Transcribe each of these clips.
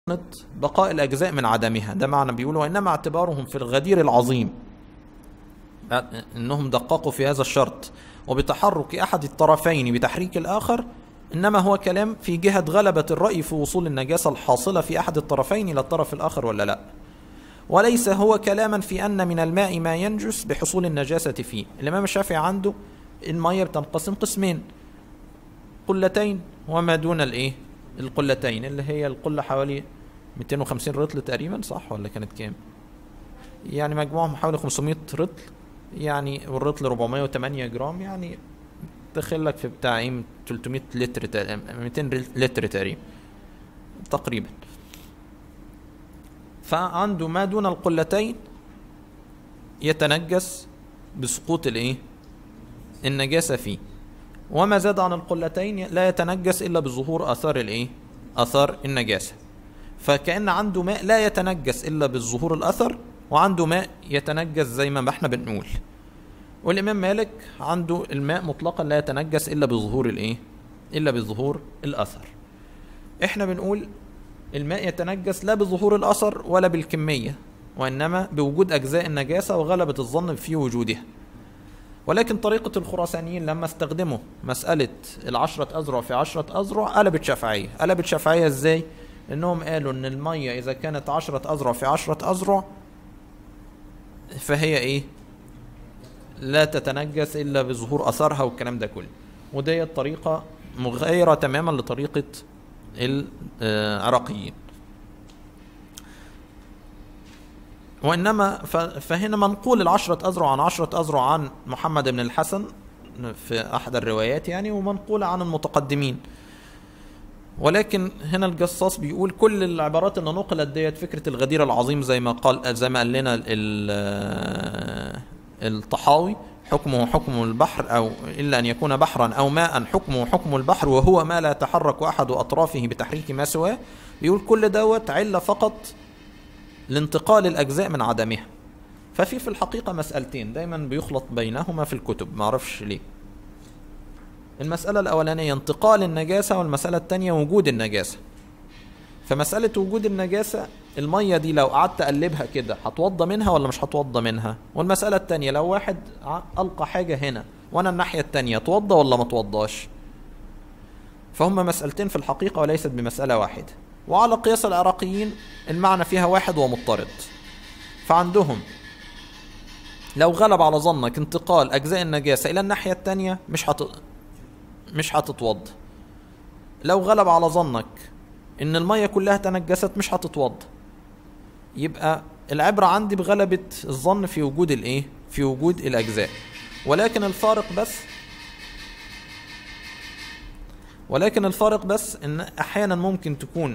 بقاء الأجزاء من عدمها ده معنى بيقولوا وإنما اعتبارهم في الغدير العظيم إنهم دققوا في هذا الشرط وبتحرك أحد الطرفين بتحريك الآخر إنما هو كلام في جهة غلبة الرأي في وصول النجاسة الحاصلة في أحد الطرفين إلى الطرف الآخر ولا لا وليس هو كلاما في أن من الماء ما ينجس بحصول النجاسة فيه الإمام الشافعي عنده المية بتنقسم قسمين قلتين وما دون الإيه القلتين اللي هي القلة حوالي 250 رطل تقريبا صح ولا كانت كام يعني مجموعهم حوالي 500 رطل يعني والرطل 408 جرام يعني داخل في بتاع ايه 300 لتر تقريبا 200 لتر تقريبا تقريبا فعنده ما دون القلتين يتنجس بسقوط الايه النجاسة فيه وما زاد عن القلتين لا يتنجس الا بظهور اثار الايه اثار النجاسة فكأن عنده ماء لا يتنجس الا بالظهور الاثر وعنده ماء يتنجس زي ما احنا بنقول والامام مالك عنده الماء مطلقا لا يتنجس الا بظهور الايه الا بظهور الاثر احنا بنقول الماء يتنجس لا بظهور الاثر ولا بالكميه وانما بوجود اجزاء النجاسه وغلبه الظن في وجودها ولكن طريقة الخراسانيين لما استخدموا مسألة العشرة أذرع في عشرة أذرع قلبت شافعية قلبت شافعية ازاي؟ انهم قالوا ان المية اذا كانت عشرة أذرع في عشرة أذرع فهي ايه؟ لا تتنجس الا بظهور اثرها والكلام ده كله ودي الطريقه مغايره تماما لطريقه العراقيين وانما فهنا منقول العشرة اذرع عن عشرة اذرع عن محمد بن الحسن في احد الروايات يعني ومنقولة عن المتقدمين ولكن هنا الجصاص بيقول كل العبارات اللي نقلت ديت فكرة الغدير العظيم زي ما قال زي ما قال لنا الطحاوي حكمه حكم البحر أو إلا أن يكون بحرا أو ماء حكمه حكم البحر وهو ما لا يتحرك أحد أطرافه بتحريك ما سواه بيقول كل دوت علة فقط لانتقال الأجزاء من عدمها ففي في الحقيقة مسألتين دايما بيخلط بينهما في الكتب معرفش ليه المسألة الأولانية انتقال النجاسة والمسألة الثانية وجود النجاسة فمسألة وجود النجاسة المية دي لو قعدت أقلبها كده هتوضى منها ولا مش هتوضى منها والمسألة التانية لو واحد ألقى حاجة هنا وأنا الناحية التانية توضى ولا ما توضاش فهم مسألتين في الحقيقة وليست بمسألة واحدة وعلى قياس العراقيين المعنى فيها واحد ومضطرد فعندهم لو غلب على ظنك انتقال أجزاء النجاسة إلى الناحية التانية مش هت... مش هتتوضى لو غلب على ظنك ان الميه كلها تنجست مش هتتوضى يبقى العبره عندي بغلبه الظن في وجود الايه في وجود الاجزاء ولكن الفارق بس ولكن الفارق بس ان احيانا ممكن تكون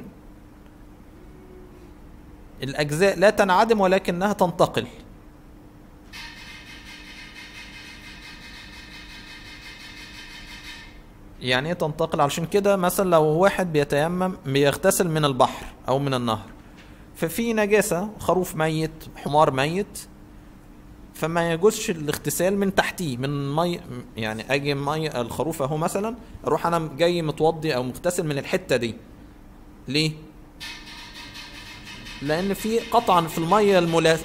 الاجزاء لا تنعدم ولكنها تنتقل يعني ايه تنتقل علشان كده مثلا لو واحد بيتيمم بيغتسل من البحر او من النهر ففي نجاسة خروف ميت حمار ميت فما يجوزش الاغتسال من تحتيه من مي يعني اجي مي الخروف اهو مثلا اروح انا جاي متوضي او مغتسل من الحتة دي ليه؟ لان في قطعا في المية الملا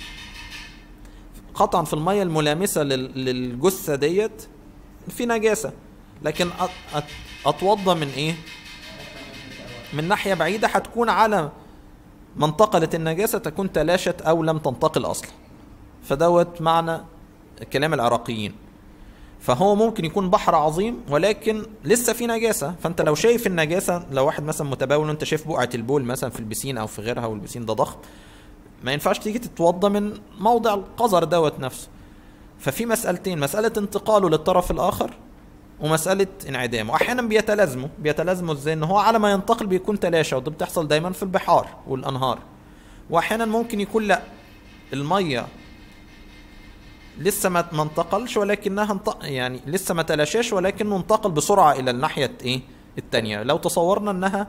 قطعا في المية الملامسة للجثة ديت في نجاسة لكن اتوضى من ايه من ناحيه بعيده هتكون على ما انتقلت النجاسه تكون تلاشت او لم تنتقل اصلا فدوت معنى كلام العراقيين فهو ممكن يكون بحر عظيم ولكن لسه في نجاسه فانت لو شايف النجاسه لو واحد مثلا متبول وانت شايف بقعه البول مثلا في البسين او في غيرها والبسين ده ضخم ما ينفعش تيجي تتوضى من موضع القذر دوت نفسه ففي مسألتين مسألة انتقاله للطرف الآخر ومسألة انعدامه أحيانا بيتلازموا بيتلازموا ازاي ان هو على ما ينتقل بيكون تلاشى وده بتحصل دايما في البحار والأنهار وأحيانا ممكن يكون لا المية لسه ما ما انتقلش ولكنها انت... يعني لسه ما تلاشاش ولكنه انتقل بسرعة إلى الناحية ايه التانية لو تصورنا انها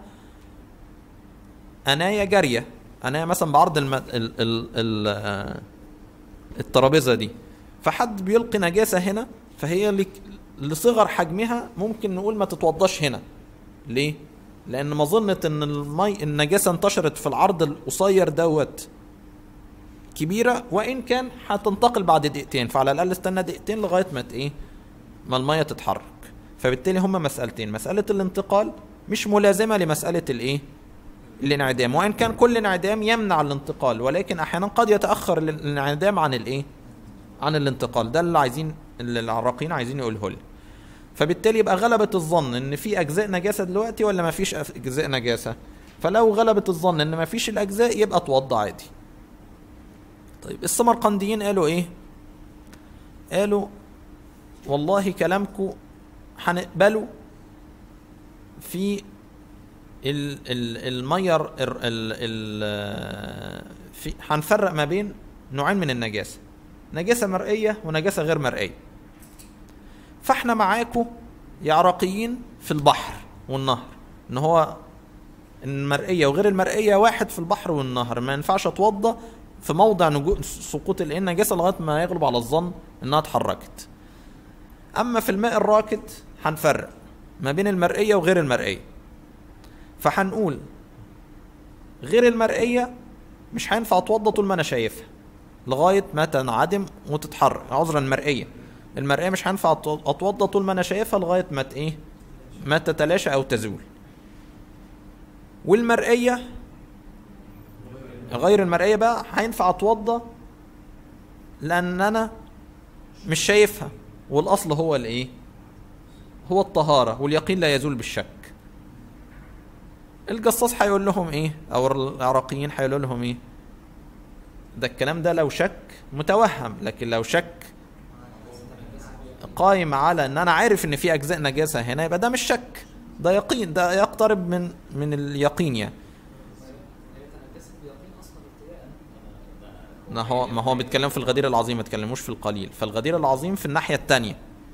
أناية جارية أناية مثلا بعرض الم... ال... ال... ال... الترابيزة دي فحد بيلقي نجاسة هنا فهي لك لصغر حجمها ممكن نقول ما تتوضاش هنا ليه لان مظنه ان المي النجاسه انتشرت في العرض القصير دوت كبيره وان كان هتنتقل بعد دقيقتين فعلى الاقل استنى دقيقتين لغايه ما ت- ايه ما الميه تتحرك فبالتالي هما مسالتين مساله الانتقال مش ملازمه لمساله الايه الانعدام وان كان كل انعدام يمنع الانتقال ولكن احيانا قد يتاخر الانعدام عن الايه عن الانتقال ده اللي عايزين اللي العراقيين عايزين يقوله لي فبالتالي يبقى غلبة الظن ان في اجزاء نجاسة دلوقتي ولا ما فيش أف- اجزاء نجاسة فلو غلبت الظن ان ما فيش الاجزاء يبقى اتوضى عادي طيب السمرقنديين قالوا ايه قالوا والله كلامكم هنقبله في ال ال الميه ال ال ال في هنفرق ما بين نوعين من النجاسه نجاسه مرئيه ونجاسه غير مرئيه فاحنا معاكم يا عراقيين في البحر والنهر ان هو المرئيه وغير المرئيه واحد في البحر والنهر ما ينفعش اتوضى في موضع نجو... سقوط الايه النجاسه لغايه ما يغلب على الظن انها اتحركت اما في الماء الراكد هنفرق ما بين المرئيه وغير المرئيه فهنقول غير المرئيه مش هينفع اتوضى طول ما انا شايفها لغايه ما تنعدم وتتحرك عذرا المرئيه المرئيه مش هينفع أتو- اتوضى طول ما انا شايفها لغايه ما ت- ايه ما تتلاشى او تزول والمرئيه غير المرئيه بقى هينفع اتوضى لان انا مش شايفها والاصل هو الايه هو الطهاره واليقين لا يزول بالشك الجصاص هيقول لهم ايه او العراقيين هيقولوا لهم ايه ده الكلام ده لو شك متوهم لكن لو شك قايم على ان انا عارف ان في اجزاء نجاسه هنا يبقى ده مش شك ده يقين ده يقترب من من اليقين يعني ما هو ما هو بيتكلم في الغدير العظيم ما بيتكلموش في القليل فالغدير العظيم في الناحيه الثانيه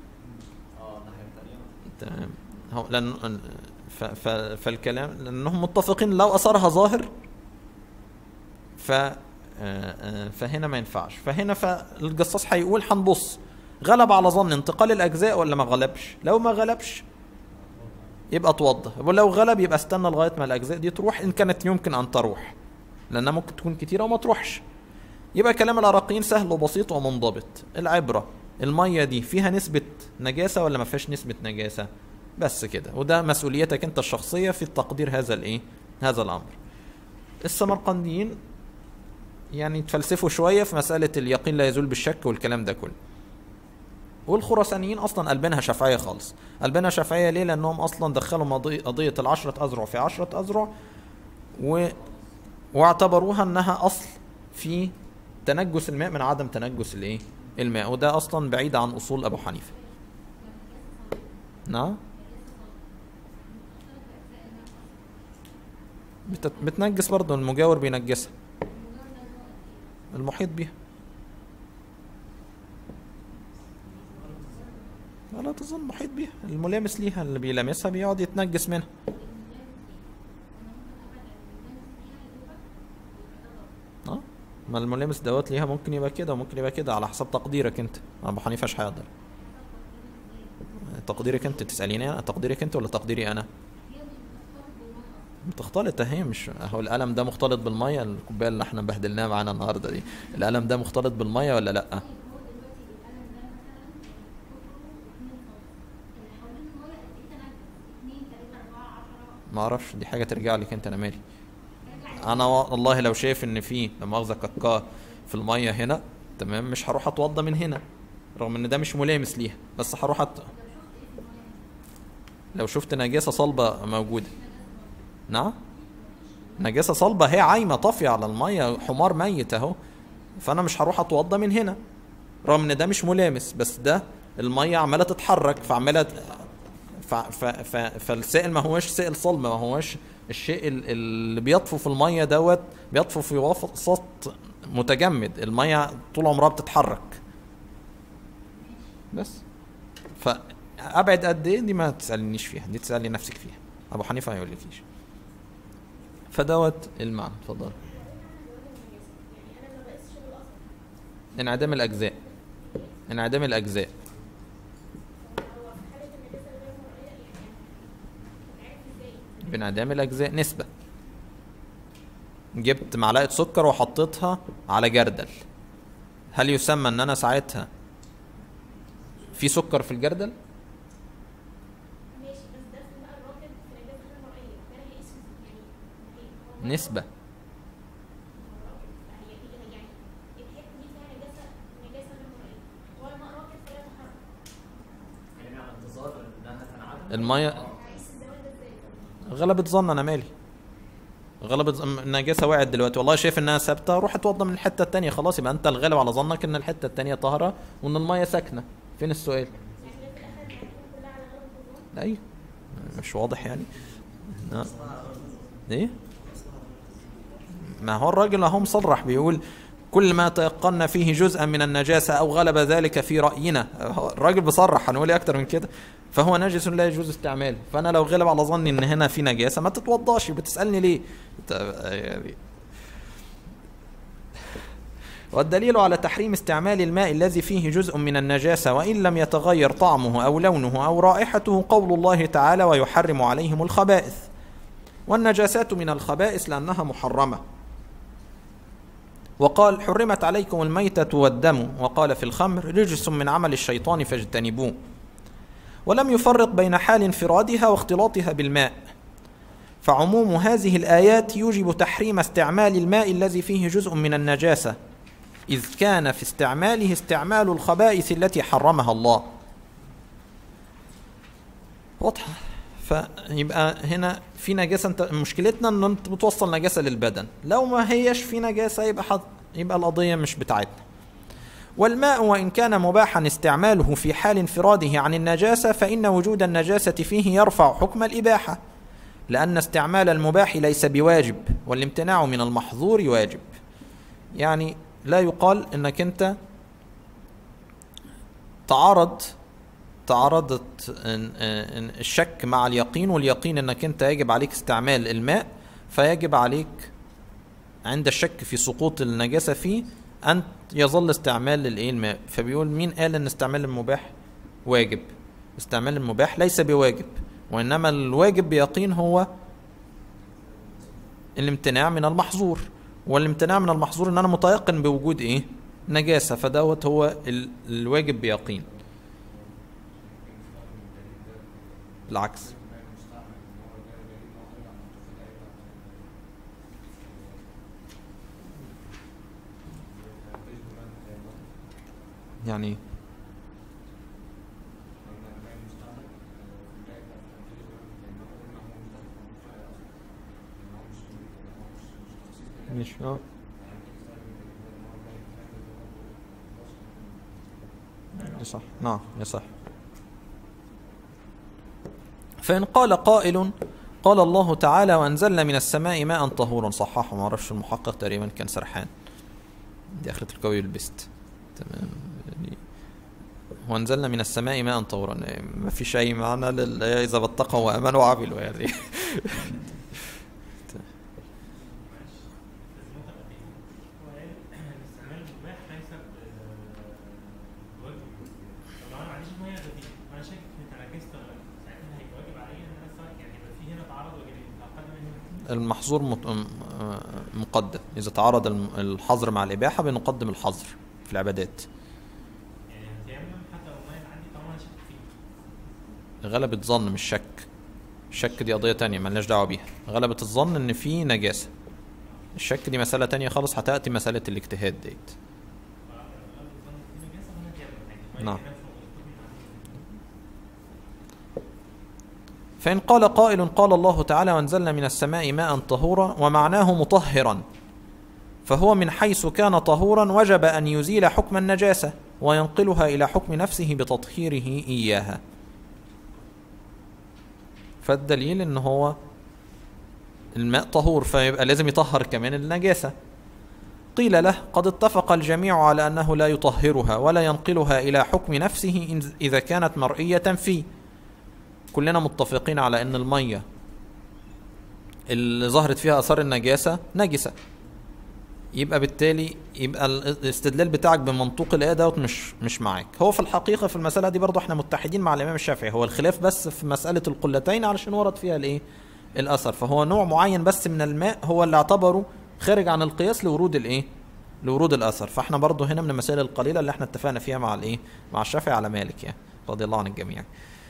تمام هو لان ف ف فالكلام لانهم متفقين لو اثرها ظاهر ف آه، آه، فهنا ما ينفعش فهنا فالجصاص هيقول هنبص غلب على ظن انتقال الاجزاء ولا ما غلبش لو ما غلبش يبقى اتوضى ولو غلب يبقى استنى لغايه ما الاجزاء دي تروح ان كانت يمكن ان تروح لانها ممكن تكون كتيره وما تروحش يبقى كلام العراقيين سهل وبسيط ومنضبط العبره الميه دي فيها نسبه نجاسه ولا ما فيهاش نسبه نجاسه بس كده وده مسؤوليتك انت الشخصيه في تقدير هذا الايه هذا الامر السمرقنديين يعني تفلسفوا شويه في مساله اليقين لا يزول بالشك والكلام ده كله والخراسانيين اصلا قلبينها شافعيه خالص قلبينها شافعيه ليه لانهم اصلا دخلوا مضي- قضيه العشره اذرع في عشره اذرع و... واعتبروها انها اصل في تنجس الماء من عدم تنجس الايه الماء وده اصلا بعيد عن اصول ابو حنيفه نعم بت... بتنجس برضه المجاور بينجسها المحيط بيها لا تظن محيط بيها الملامس ليها اللي بيلامسها بيقعد يتنجس منها اه ما الملامس دوت ليها ممكن يبقى كده وممكن يبقى كده على حسب تقديرك انت ابو حنيفه مش هيقدر تقديرك انت تساليني انا تقديرك انت ولا تقديري انا بتختلط اهي مش هو القلم ده مختلط بالميه الكوبايه اللي احنا بهدلناها معانا النهارده دي القلم ده مختلط بالميه ولا لا ما اعرفش دي حاجه ترجع لك انت انا مالي انا والله لو شايف ان في لا مؤاخذه كاكا في الميه هنا تمام مش هروح اتوضى من هنا رغم ان ده مش ملامس ليها بس هروح أت... لو شفت نجاسه صلبه موجوده نعم نجاسه صلبه هي عايمه طافيه على الميه حمار ميت اهو فانا مش هروح اتوضى من هنا رغم ان ده مش ملامس بس ده الميه عماله تتحرك فعماله ف... ف... ف... فالسائل ما هوش سائل صلب ما هوش الشيء ال- اللي بيطفو في الميه دوت بيطفو في وسط متجمد الميه طول عمرها بتتحرك بس فابعد قد ايه دي ما تسالنيش فيها دي تسالي نفسك فيها ابو حنيفه ما يقولكيش فدوت المعنى اتفضل انعدام الاجزاء انعدام الاجزاء بانعدام الاجزاء نسبه جبت معلقه سكر وحطيتها على جردل هل يسمى ان انا ساعتها في سكر في الجردل ماشي بس ده في بقى الراكب في النجاسة غير مرئية ده هيقيس يعني هي- هو نسبه الراكب فهي كده يعني الحتة دي فيها نجاسة نجاسة غير مرئية هو الماء راكب فلا يتحرك يعني على انتظار انها تنعدم المية- آه. هيقيس الزمان ده ازاي؟ غلبت ظن انا مالي غلبت ظن- النجاسه وقعت دلوقتي والله شايف انها ثابته روح اتوضى من الحته التانية خلاص يبقى انت الغالب على ظنك ان الحته التانية طاهره وان الميه ساكنه فين السؤال يعني هي في الآخر هتكون كلها على غلبة الظن ايوه مش واضح يعني آه. ايه ما هو الراجل اهو مصرح بيقول كل ما تيقنا فيه جزءا من النجاسة أو غلب ذلك في رأينا هو الراجل بصرح هنقول إيه أكتر من كده فهو نجس لا يجوز استعماله فأنا لو غلب على ظني إن هنا في نجاسة ما تتوضاش بتسألني ليه أنت يعني والدليل على تحريم استعمال الماء الذي فيه جزء من النجاسة وإن لم يتغير طعمه أو لونه أو رائحته قول الله تعالى ويحرم عليهم الخبائث والنجاسات من الخبائث لأنها محرمة وقال حرمت عليكم الميتة والدم وقال في الخمر رجس من عمل الشيطان فاجتنبوه ولم يفرق بين حال انفرادها واختلاطها بالماء فعموم هذه الآيات يوجب تحريم استعمال الماء الذي فيه جزء من النجاسة إذ كان في استعماله استعمال الخبائث التي حرمها الله واضحة فيبقى هنا في نجاسة انت مشكلتنا ان انت بتوصل نجاسة للبدن لو ما هيش في نجاسة يبقى حد يبقى القضية مش بتاعتنا والماء وإن كان مباحا استعماله في حال انفراده عن النجاسة فإن وجود النجاسة فيه يرفع حكم الإباحة لأن استعمال المباح ليس بواجب والامتناع من المحظور واجب يعني لا يقال انك انت تعارض تعارضت إن- إن الشك مع اليقين واليقين انك انت يجب عليك استعمال الماء فيجب عليك عند الشك في سقوط النجاسة فيه أن يظل استعمال الايه الماء فبيقول مين قال ان استعمال المباح واجب استعمال المباح ليس بواجب وإنما الواجب بيقين هو الامتناع من المحظور والامتناع من المحظور ان انا متيقن بوجود ايه نجاسة فدوت هو ال- الواجب بيقين بالعكس يعني إيه؟ مش اه يصح نعم يصح فإن قال قائل قال الله تعالى وأنزلنا من السماء ماء طهورا صححه ما اعرفش المحقق تقريبا كان سرحان دي آخرة القوي والبست تمام يعني وأنزلنا من السماء ماء طهورا ما فيش أي معنى لل... إذا بتقوا وآمنوا وعملوا يعني الاستعمال المباح ليس بواجب طب لو انا ما عنديش ميه غدير وانا شاكك في تنجست ولا لا ساعتها هيبقى واجب عليا ان انا أستعمل- يعني يبقى في هنا تعارض واجبين فاقدم هنا المحظور مت- م- آه، مقدم إذا تعارض الم- الحظر مع الإباحة بنقدم الحظر في العبادات يعني هتيمم حتى لو الميه اللي عندي طالما انا شاكك فيه غلبة ظن مش شك الشك دي قضية تانية ملناش دعوة بيها غلبة الظن إن في نجاسة الشك دي مسألة تانية خالص هتأتي مسألة الاجتهاد ديت فاغلب الظن في نجاسه فانا هتيمم يعني الميه نعم. هنا مش موجودة. فإن قال قائل قال الله تعالى وانزلنا من السماء ماء طهورا ومعناه مطهرا فهو من حيث كان طهورا وجب أن يزيل حكم النجاسة وينقلها إلى حكم نفسه بتطهيره إياها فالدليل ان هو الماء طهور فيبقى لازم يطهر كمان النجاسة قيل له قد اتفق الجميع على أنه لا يطهرها ولا ينقلها إلى حكم نفسه إن- إذا كانت مرئية فيه كلنا متفقين على أن المية اللي ظهرت فيها أثار النجاسة نجسة يبقى بالتالي يبقى ال- الاستدلال بتاعك بمنطوق الآية دوت مش مش معاك هو في الحقيقة في المسألة دي برضه احنا متحدين مع الإمام الشافعي هو الخلاف بس في مسألة القلتين علشان ورد فيها الإيه الاثر فهو نوع معين بس من الماء هو اللي اعتبره خارج عن القياس لورود الايه لورود الاثر فاحنا برضو هنا من المسائل القليله اللي احنا اتفقنا فيها مع الايه مع الشافعي على مالك يعني رضي الله عن الجميع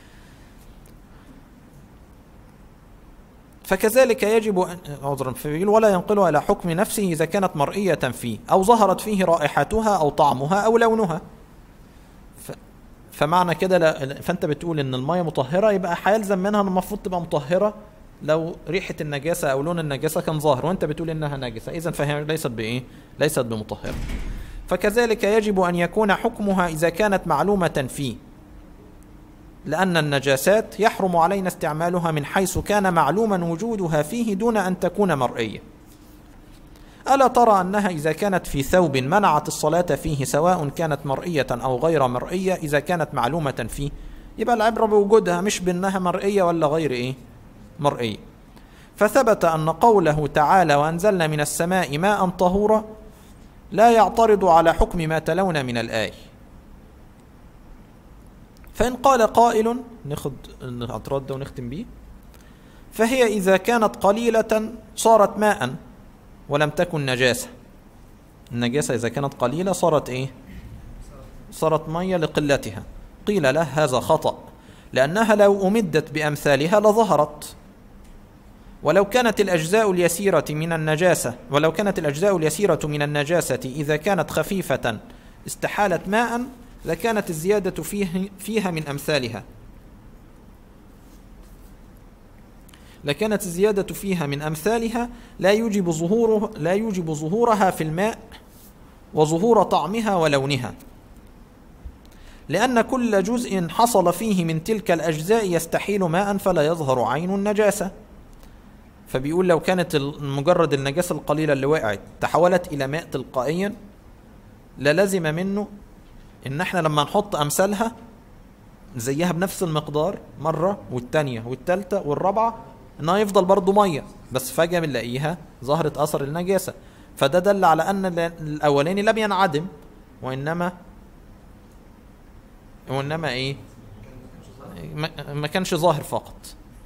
فكذلك يجب أن عذرا فبيقول ولا ينقلها إلى حكم نفسه إذا كانت مرئية فيه أو ظهرت فيه رائحتها أو طعمها أو لونها ف... فمعنى كده لا... فأنت بتقول إن المية مطهرة يبقى هيلزم منها إن المفروض تبقى مطهرة لو ريحة النجاسة أو لون النجاسة كان ظاهر وأنت بتقول إنها نجسة إذا فهي ليست بإيه؟ ليست بمطهرة فكذلك يجب أن يكون حكمها إذا كانت معلومة فيه لأن النجاسات يحرم علينا استعمالها من حيث كان معلوما وجودها فيه دون أن تكون مرئية ألا ترى أنها إذا كانت في ثوب منعت الصلاة فيه سواء كانت مرئية أو غير مرئية إذا كانت معلومة فيه يبقى العبرة بوجودها مش بأنها مرئية ولا غير إيه مرئية فثبت أن قوله تعالى وأنزلنا من السماء ماء طهورا لا يعترض على حكم ما تلون من الآية فإن قال قائل ناخد الاعتراض ده ونختم بيه فهي إذا كانت قليلة صارت ماء ولم تكن نجاسة النجاسة إذا كانت قليلة صارت إيه صارت مية لقلتها قيل له هذا خطأ لأنها لو أمدت بأمثالها لظهرت ولو كانت الأجزاء اليسيرة من النجاسة ولو كانت الأجزاء اليسيرة من النجاسة إذا كانت خفيفة استحالت ماء لكانت الزيادة فيه فيها من أمثالها لكانت الزيادة فيها من أمثالها لا يوجب ظهوره لا يوجب ظهورها في الماء وظهور طعمها ولونها لأن كل جزء حصل فيه من تلك الأجزاء يستحيل ماء فلا يظهر عين النجاسة فبيقول لو كانت مجرد النجاسة القليلة اللي وقعت تحولت إلى ماء تلقائيا للزم منه ان احنا لما نحط امثالها زيها بنفس المقدار مرة والتانية والتالتة والرابعة انها يفضل برضو مية بس فجأة بنلاقيها ظهرت اثر النجاسة فده دل على ان الاولاني لم ينعدم وانما وانما ايه ما- ما كانش ظاهر فقط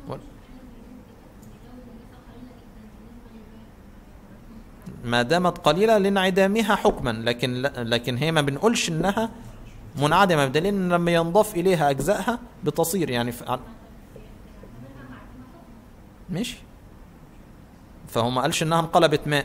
ما دامت قليلة لانعدامها حكما لكن لكن هي ما بنقولش انها منعدمة بدليل ان لما ينضاف اليها اجزائها بتصير يعني ف... ماشي فهو ما قالش انها انقلبت ماء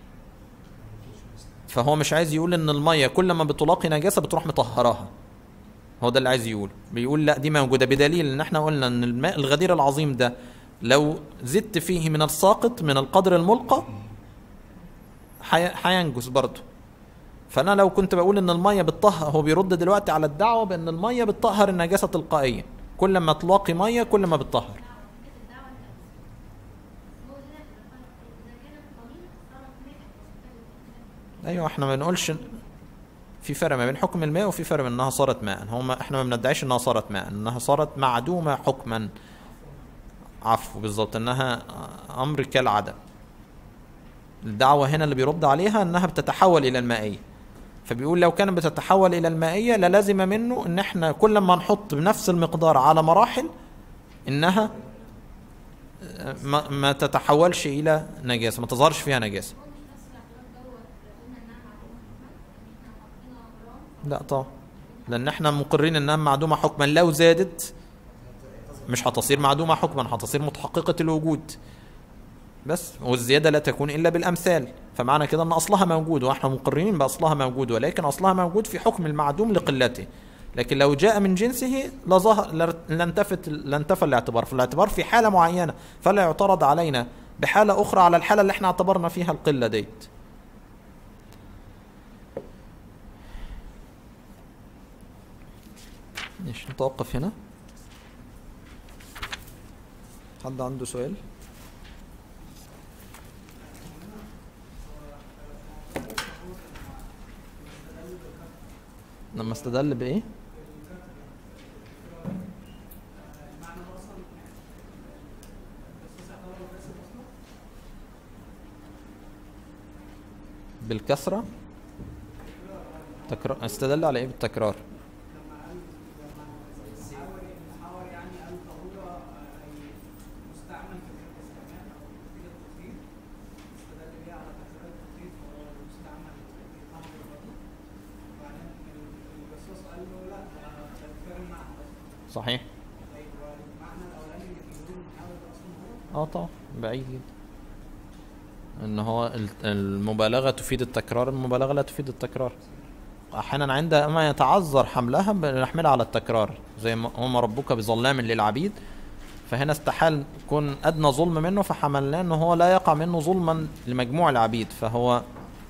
فهو مش عايز يقول ان المية كل ما بتلاقي نجاسة بتروح مطهراها هو ده اللي عايز يقوله بيقول لا دي موجودة بدليل ان احنا قلنا ان الماء الغدير العظيم ده لو زدت فيه من الساقط من القدر الملقى حي- هينجس برضه فانا لو كنت بقول ان الميه بتطهر هو بيرد دلوقتي على الدعوه بان الميه بتطهر النجاسه تلقائيا كل ما تلاقي ميه كل ما بتطهر ايوه احنا ما بنقولش في فرق ما بين حكم الماء وفي فرق من انها صارت ماء هو ما احنا ما بندعيش انها صارت ماء انها صارت معدومه حكما عفو بالظبط انها امر كالعدم الدعوة هنا اللي بيرد عليها انها بتتحول الى المائية فبيقول لو كانت بتتحول الى المائية للازم منه ان احنا كل ما نحط بنفس المقدار على مراحل انها ما, ما تتحولش الى نجاسة ما تظهرش فيها نجاسة لا طبعا لان احنا مقرين انها معدومة حكما لو زادت مش هتصير معدومة حكما هتصير متحققة الوجود بس والزيادة لا تكون إلا بالأمثال فمعنى كده أن أصلها موجود وإحنا مقررين بأصلها موجود ولكن أصلها موجود في حكم المعدوم لقلته لكن لو جاء من جنسه لظهر لانتفت لانتفى الاعتبار فالاعتبار في حالة معينة فلا يعترض علينا بحالة أخرى على الحالة اللي احنا اعتبرنا فيها القلة ديت ماشي نتوقف هنا حد عنده سؤال؟ لما استدل بايه بالكسرة تكرار استدل على ايه بالتكرار صحيح طيب والمعنى الاولاني اللي في النون محاول اصلا هو اه طبعا بعيد جدا ان هو ال- المبالغة تفيد التكرار المبالغة لا تفيد التكرار احيانا عندما يتعذر حملها بنحملها على التكرار زي ما هما ربك بظلام للعبيد فهنا استحال يكون ادنى ظلم منه فحملناه ان هو لا يقع منه ظلما لمجموع العبيد فهو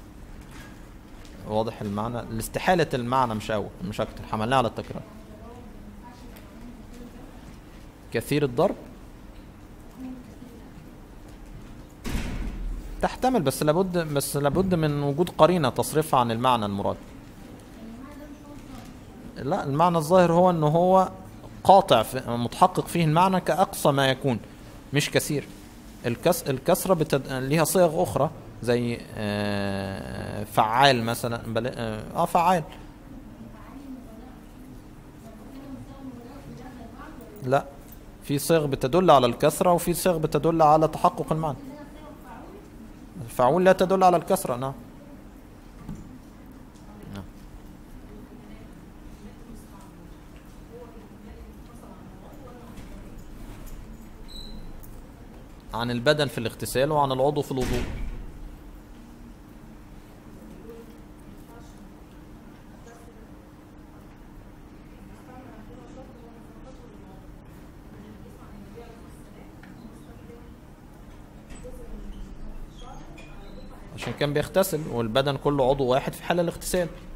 واضح المعنى الاستحالة المعنى مش قوي مش اكتر حملناه على التكرار كثير الضرب تحتمل بس لابد بس لابد من وجود قرينة تصرفها عن المعنى المراد لا المعنى الظاهر هو ان هو قاطع في متحقق فيه المعنى كأقصى ما يكون مش كثير الكس الكسرة بتد... ليها صيغ أخرى زي آه، فعال مثلا بل... اه آه، فعال لا في صيغ بتدل على الكسرة وفي صيغ بتدل على تحقق المعنى فعول لا تدل على الكسرة نعم نعم. عن البدن في الاغتسال وعن العضو في الوضوء عشان كان بيغتسل والبدن كله عضو واحد في حال الاغتسال